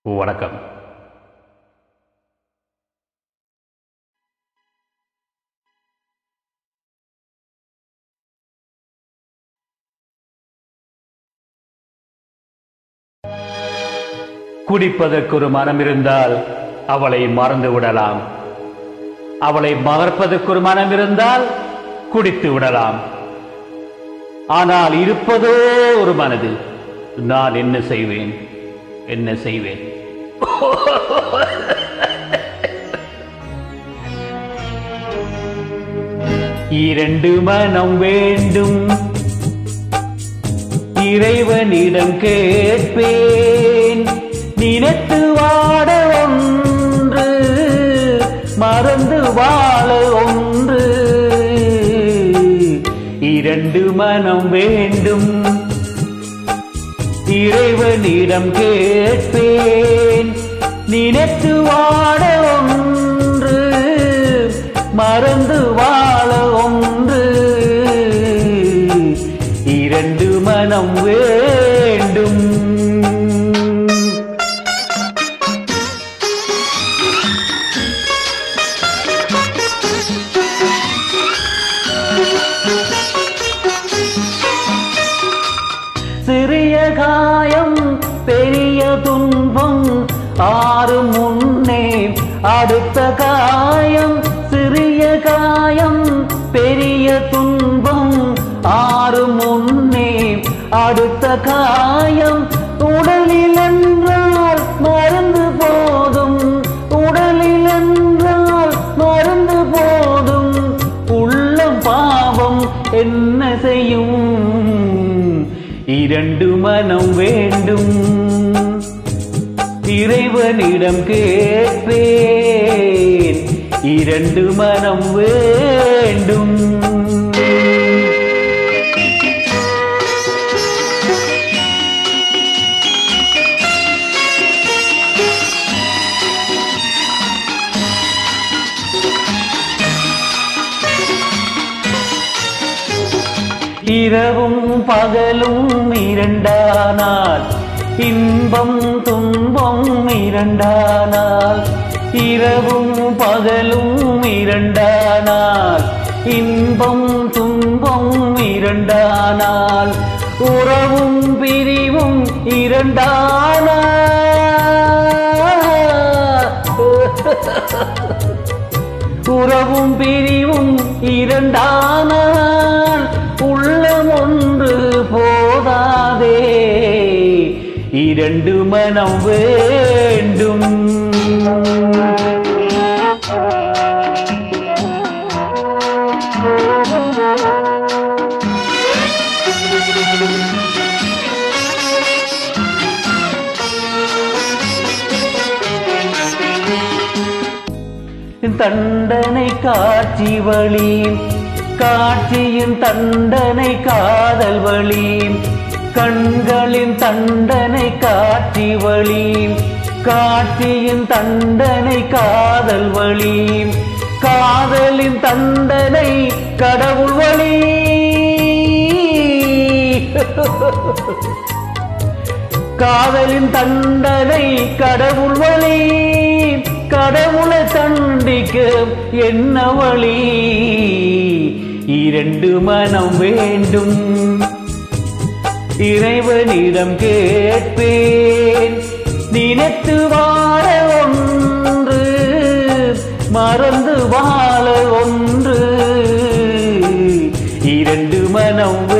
வணக்கம் குடிப்பதற்கு ஒரு மனம் இருந்தால் அவளை மறந்து விடலாம் அவளை மறப்பதற்கு ஒரு மனம் இருந்தால் குடித்து விடலாம் ஆனால் இருப்பதோ ஒரு மனது நான் என்ன செய்வேன் என்ன செய்வேன் இரண்டு மனம் வேண்டும் இறைவனிடம் கேட்பேன் நினைத்து வாட ஒன்று மறந்து வாழ ஒன்று இரண்டு மனம் வேண்டும் இறைவனிடம் கேட்பேன் நினைத்து வாட ஒன்று மறந்து வாழ ஒன்று இரண்டு மனம் வேண்டும் சிறிய காயம் பெரிய துன்பம் ஆறு முன்னே அடுத்த காயம் சிறிய காயம் பெரிய துன்பம் ஆறு முன்னே அடுத்த காயம் உடலில் என்றால் மருந்து போதும் உடலில் என்றால் மருந்து போதும் உள்ளம் பாவம் என்ன செய்யும் இரண்டு மனம் வேண்டும் இறைவனிடம் கேட்பேன் இரண்டு மனம் வேண்டும் இரவும் பகலும் இரண்டானால் இன்பம் துன்பம் இரண்டானால் இரவும் பகலும் இரண்டானால் இன்பம் துன்பம் இரண்டானால் உறவும் பிரிவும் இரண்டானால் உறவும் பிரிவும் இரண்டானால் உள்ளம் ஒன்று போதாதே இரண்டு மனம் வேண்டும் தண்டனை காட்சி வழி காட்சியின் தண்டனை காதல் வழி கண்களின் தண்டனை காட்சி வழி காட்சியின் தண்டனை காதல் வழி காதலின் தண்டனை கடவுள் வழி காதலின் தண்டனை கடவுள் வழி கடவுளை தண்டிக்க என்ன வழி இரண்டு மனம் வேண்டும் இறைவனிடம் கேட்பேன் நினைத்து வாழ ஒன்று மறந்து வாழ ஒன்று இரண்டு மனம்